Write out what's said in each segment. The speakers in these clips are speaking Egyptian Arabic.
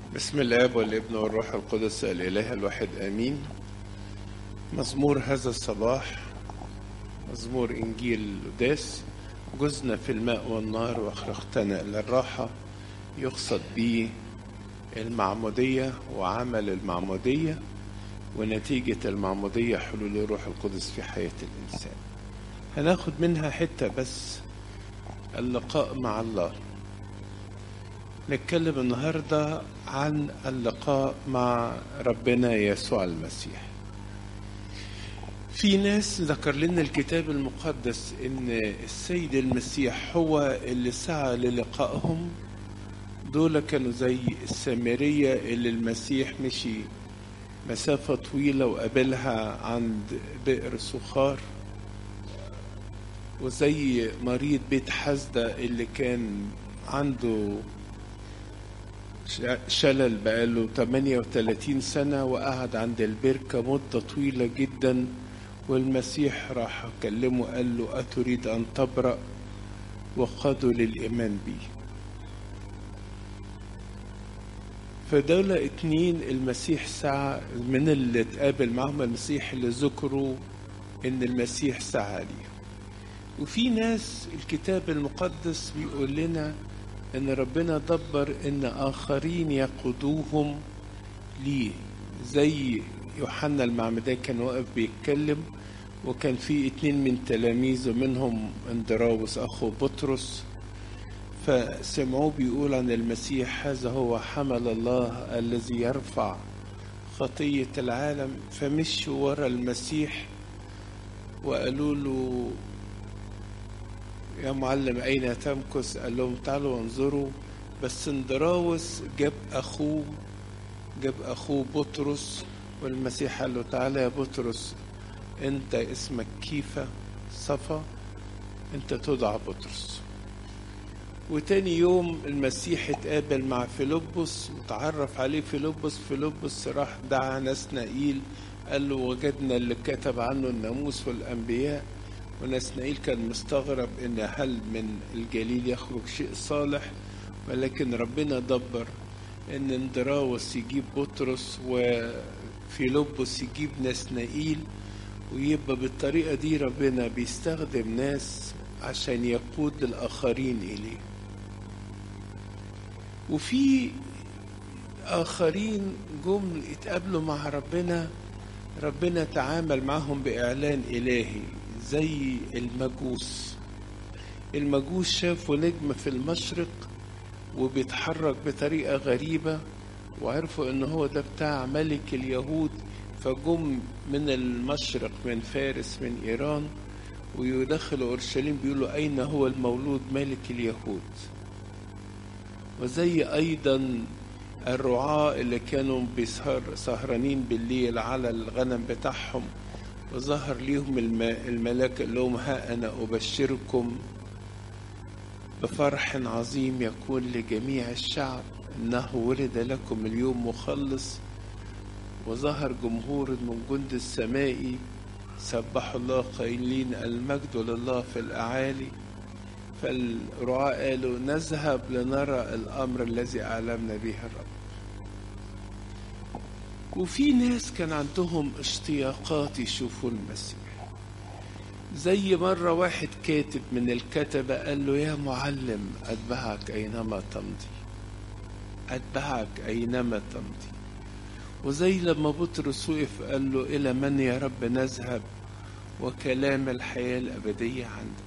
بسم الاب والابن والروح القدس الاله الواحد امين مزمور هذا الصباح مزمور انجيل لوداس جزنا في الماء والنار واخرجتنا الى الراحه يقصد به المعموديه وعمل المعموديه ونتيجه المعموديه حلول الروح القدس في حياه الانسان هناخد منها حته بس اللقاء مع الله نتكلم النهارده عن اللقاء مع ربنا يسوع المسيح في ناس ذكر لنا الكتاب المقدس ان السيد المسيح هو اللي سعى للقائهم دول كانوا زي السامرية اللي المسيح مشي مسافة طويلة وقابلها عند بئر سخار وزي مريض بيت حسدة اللي كان عنده شلل بقاله 38 سنة وقعد عند البركة مدة طويلة جدا والمسيح راح كلمه قال له أتريد أن تبرأ وقادوا للإيمان بي فدول اتنين المسيح سعى من اللي اتقابل معهم المسيح اللي ذكروا ان المسيح سعى ليهم وفي ناس الكتاب المقدس بيقول لنا ان ربنا دبر ان اخرين يقودوهم ليه زي يوحنا المعمدان كان واقف بيتكلم وكان في اتنين من تلاميذه منهم اندراوس اخو بطرس فسمعوه بيقول عن المسيح هذا هو حمل الله الذي يرفع خطية العالم فمشوا ورا المسيح وقالوا له يا معلم أين تمكث قال لهم تعالوا وانظروا بس اندراوس جاب أخوه جاب أخوه بطرس والمسيح قال له تعالى يا بطرس أنت اسمك كيفة صفا أنت تدعى بطرس وتاني يوم المسيح اتقابل مع فيلبس وتعرف عليه فيلبس فيلبس راح دعا نسنائيل قال له وجدنا اللي كتب عنه الناموس والأنبياء ونسنائيل كان مستغرب ان هل من الجليل يخرج شيء صالح ولكن ربنا دبر ان اندراوس يجيب بطرس وفيلبس يجيب نسنائيل ويبقى بالطريقة دي ربنا بيستخدم ناس عشان يقود الآخرين إليه وفي آخرين جم اتقابلوا مع ربنا ربنا تعامل معهم بإعلان إلهي زي المجوس المجوس شافوا نجم في المشرق وبيتحرك بطريقة غريبة وعرفوا ان هو ده بتاع ملك اليهود فجم من المشرق من فارس من ايران ويدخلوا اورشليم بيقولوا اين هو المولود ملك اليهود وزي ايضا الرعاة اللي كانوا بيسهر سهرانين بالليل على الغنم بتاعهم وظهر ليهم الملاك قال لهم ها أنا أبشركم بفرح عظيم يكون لجميع الشعب إنه ولد لكم اليوم مخلص وظهر جمهور من جند السماء سبحوا الله قائلين المجد لله في الأعالي فالرعاة قالوا نذهب لنرى الأمر الذي أعلمنا به الرب وفي ناس كان عندهم اشتياقات يشوفوا المسيح زي مرة واحد كاتب من الكتبة قال له يا معلم أتبعك أينما تمضي أتبعك أينما تمضي وزي لما بطرس وقف قال له إلى من يا رب نذهب وكلام الحياة الأبدية عندك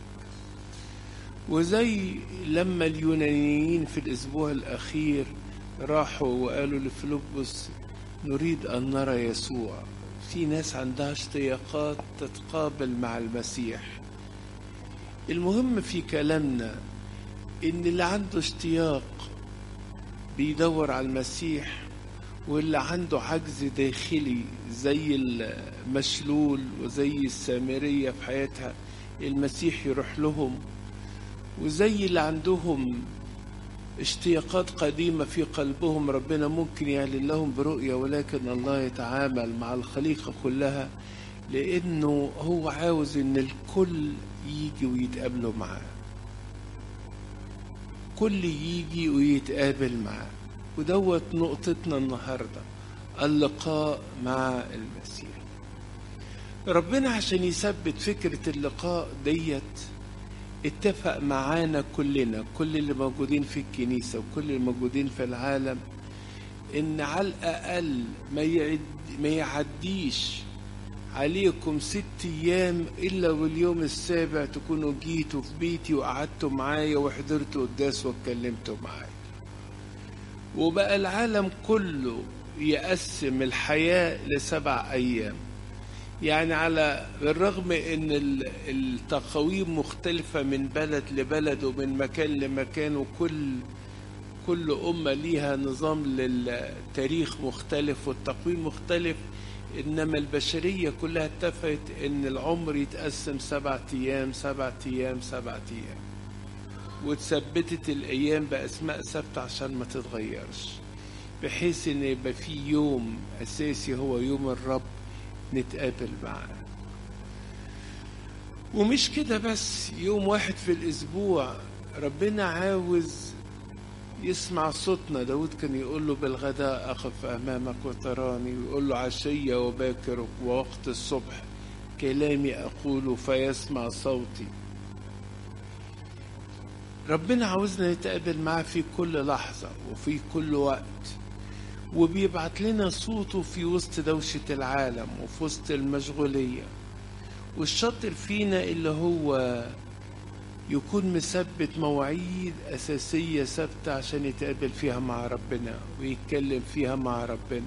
وزي لما اليونانيين في الأسبوع الأخير راحوا وقالوا لفيلبس نريد أن نرى يسوع في ناس عندها اشتياقات تتقابل مع المسيح المهم في كلامنا إن اللي عنده اشتياق بيدور على المسيح واللي عنده عجز داخلي زي المشلول وزي السامرية في حياتها المسيح يروح لهم وزي اللي عندهم اشتياقات قديمة في قلبهم ربنا ممكن يعلن لهم برؤية ولكن الله يتعامل مع الخليقة كلها لأنه هو عاوز إن الكل يجي ويتقابلوا معاه كل يجي ويتقابل معاه ودوت نقطتنا النهارده اللقاء مع المسيح ربنا عشان يثبت فكرة اللقاء ديت اتفق معانا كلنا كل اللي موجودين في الكنيسة وكل اللي موجودين في العالم ان على الاقل ما يعد ما يعديش عليكم ست ايام الا واليوم السابع تكونوا جيتوا في بيتي وقعدتوا معايا وحضرتوا قداس واتكلمتوا معايا وبقى العالم كله يقسم الحياة لسبع أيام يعني على بالرغم ان التقاويم مختلفة من بلد لبلد ومن مكان لمكان وكل كل أمة ليها نظام للتاريخ مختلف والتقويم مختلف إنما البشرية كلها اتفقت إن العمر يتقسم سبعة أيام سبعة أيام سبعة أيام وتثبتت الأيام بأسماء ثابتة عشان ما تتغيرش بحيث إن يبقى في يوم أساسي هو يوم الرب نتقابل معاه ومش كده بس يوم واحد في الأسبوع ربنا عاوز يسمع صوتنا داود كان يقول له بالغداء أقف أمامك وتراني ويقول له عشية وباكر ووقت الصبح كلامي أقول فيسمع صوتي ربنا عاوزنا نتقابل معاه في كل لحظة وفي كل وقت وبيبعت لنا صوته في وسط دوشة العالم وفي وسط المشغولية والشاطر فينا اللي هو يكون مثبت مواعيد أساسية ثابتة عشان يتقابل فيها مع ربنا ويتكلم فيها مع ربنا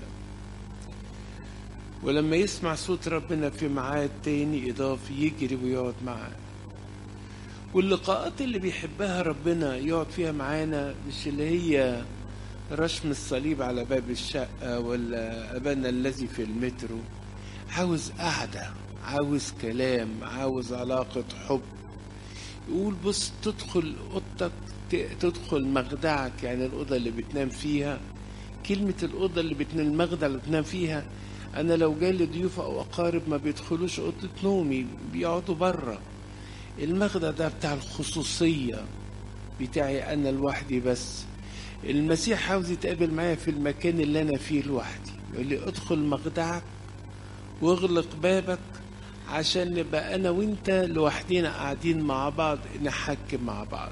ولما يسمع صوت ربنا في ميعاد تاني إضافي يجري ويقعد معاه واللقاءات اللي بيحبها ربنا يقعد فيها معانا مش اللي هي رشم الصليب على باب الشقة ولا أبانا الذي في المترو عاوز قعدة عاوز كلام عاوز علاقة حب يقول بص تدخل اوضتك تدخل مخدعك يعني الاوضه اللي بتنام فيها كلمه الاوضه اللي بتنام المخدع اللي بتنام فيها انا لو جالي ضيوف او اقارب ما بيدخلوش اوضه نومي بيقعدوا بره المخدع ده بتاع الخصوصيه بتاعي انا لوحدي بس المسيح عاوز يتقابل معايا في المكان اللي انا فيه لوحدي يقول لي ادخل مخدعك واغلق بابك عشان نبقى انا وانت لوحدينا قاعدين مع بعض نحكم مع بعض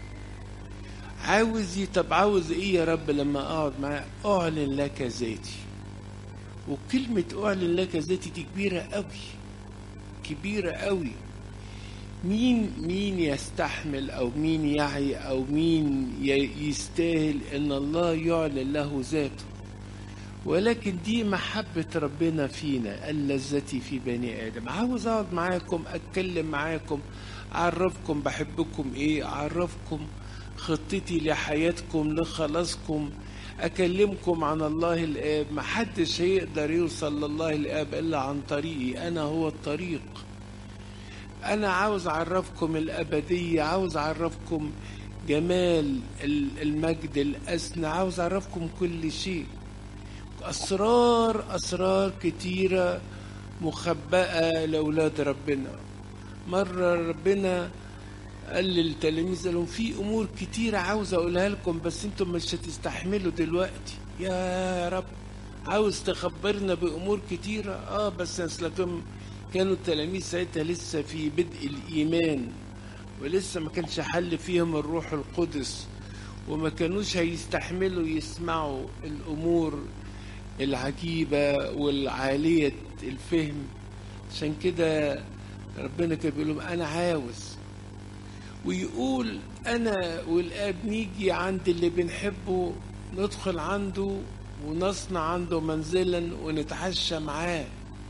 عاوز طب عاوز ايه يا رب لما اقعد معاه اعلن لك ذاتي وكلمة اعلن لك ذاتي دي كبيرة قوي كبيرة قوي مين مين يستحمل او مين يعي او مين يستاهل ان الله يعلن له ذاته ولكن دي محبة ربنا فينا اللذة في بني آدم عاوز أقعد معاكم أتكلم معاكم أعرفكم بحبكم إيه أعرفكم خطتي لحياتكم لخلاصكم أكلمكم عن الله الآب محدش هيقدر يوصل لله الآب إلا عن طريقي أنا هو الطريق أنا عاوز أعرفكم الأبدية عاوز أعرفكم جمال المجد الأسنى عاوز أعرفكم كل شيء أسرار أسرار كتيرة مخبأة لأولاد ربنا مرة ربنا قال للتلاميذ لهم في أمور كتيرة عاوز أقولها لكم بس أنتم مش هتستحملوا دلوقتي يا رب عاوز تخبرنا بأمور كتيرة آه بس أصلكم كانوا التلاميذ ساعتها لسه في بدء الإيمان ولسه ما كانش حل فيهم الروح القدس وما كانوش هيستحملوا يسمعوا الأمور العجيبة والعالية الفهم عشان كده ربنا كان بيقول لهم أنا عاوز ويقول أنا والآب نيجي عند اللي بنحبه ندخل عنده ونصنع عنده منزلا ونتعشى معاه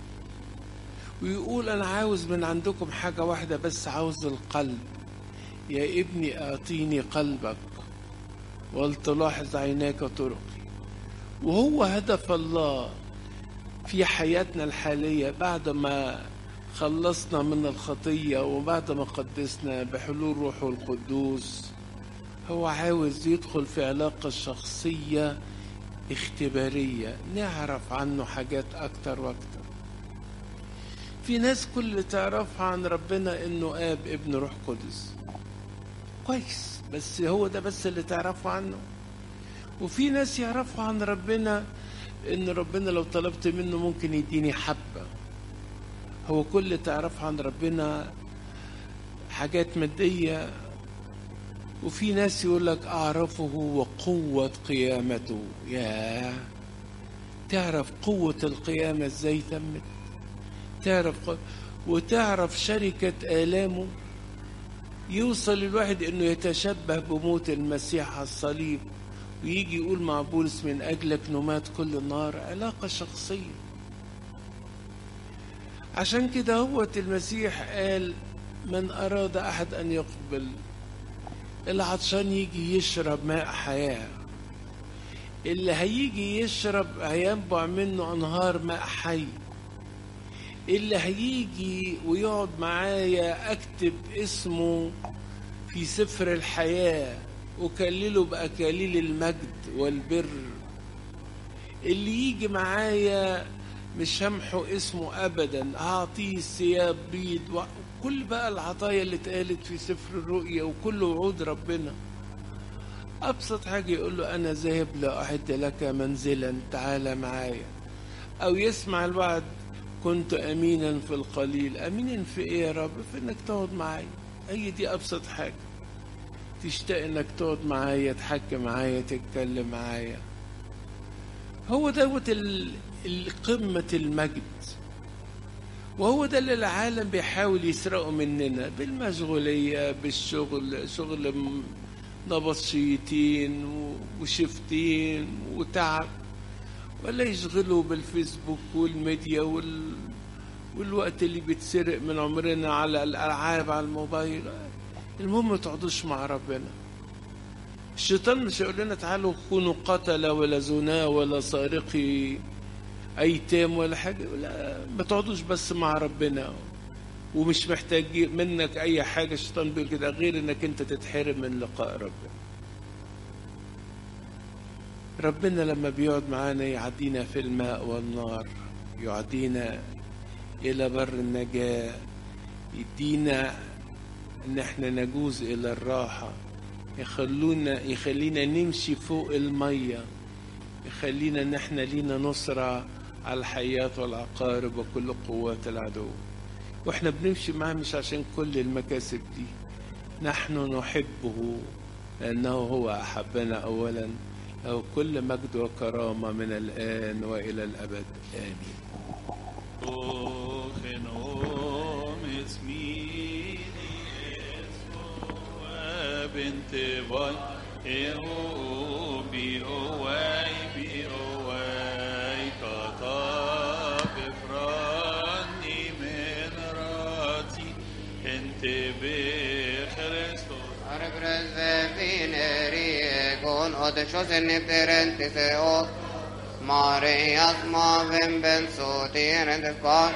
ويقول أنا عاوز من عندكم حاجة واحدة بس عاوز القلب يا ابني أعطيني قلبك ولتلاحظ عيناك طرقي وهو هدف الله في حياتنا الحالية بعد ما خلصنا من الخطية وبعد ما قدسنا بحلول روحه القدوس هو عاوز يدخل في علاقة شخصية اختبارية نعرف عنه حاجات أكتر وأكتر في ناس كل اللي تعرفها عن ربنا إنه آب ابن روح قدس كويس بس هو ده بس اللي تعرفه عنه وفي ناس يعرفوا عن ربنا ان ربنا لو طلبت منه ممكن يديني حبة هو كل اللي تعرفه عن ربنا حاجات مادية وفي ناس يقول لك أعرفه وقوة قيامته يا تعرف قوة القيامة ازاي تمت تعرف قو... وتعرف شركة آلامه يوصل الواحد انه يتشبه بموت المسيح على الصليب ويجي يقول مع بولس من اجلك نمات كل النهار علاقة شخصية عشان كده هو المسيح قال من اراد احد ان يقبل العطشان يجي يشرب ماء حياة اللي هيجي يشرب هينبع منه انهار ماء حي اللي هيجي ويقعد معايا اكتب اسمه في سفر الحياة وكلله بأكاليل المجد والبر اللي يجي معايا مش همحو اسمه ابدا هعطيه ثياب بيض وكل بقى العطايا اللي اتقالت في سفر الرؤيا وكل وعود ربنا ابسط حاجه يقول له انا ذاهب لاعد لك منزلا تعال معايا او يسمع الوعد كنت امينا في القليل امينا في ايه يا رب في انك تقعد معايا هي دي ابسط حاجه تشتاق انك تقعد معايا تحكي معايا تتكلم معايا هو دوت قمة المجد وهو ده اللي العالم بيحاول يسرقه مننا بالمشغولية بالشغل شغل نبطشيتين وشفتين وتعب ولا يشغلوا بالفيسبوك والميديا وال... والوقت اللي بيتسرق من عمرنا على الألعاب على الموبايل المهم ما تقعدوش مع ربنا الشيطان مش هيقول لنا تعالوا كونوا قتلة ولا زنا ولا سارقي ايتام ولا حاجه لا ما تقعدوش بس مع ربنا ومش محتاج منك اي حاجه الشيطان بيقول كده غير انك انت تتحرم من لقاء ربنا ربنا لما بيقعد معانا يعدينا في الماء والنار يعدينا الى بر النجاه يدينا ان احنا نجوز الى الراحه يخلونا يخلينا نمشي فوق الميه يخلينا ان احنا لينا نصره على الحيات والعقارب وكل قوات العدو واحنا بنمشي معاه مش عشان كل المكاسب دي نحن نحبه لأنه هو أحبنا أولا له كل مجد وكرامة من الآن وإلى الأبد آمين بنت باي إيهو بي أواي بي أواي كتاب فراني من راتي انت بخريستوس Arbrezze fineri con odcios nipterenti seos Marias ma vem ben sotirentes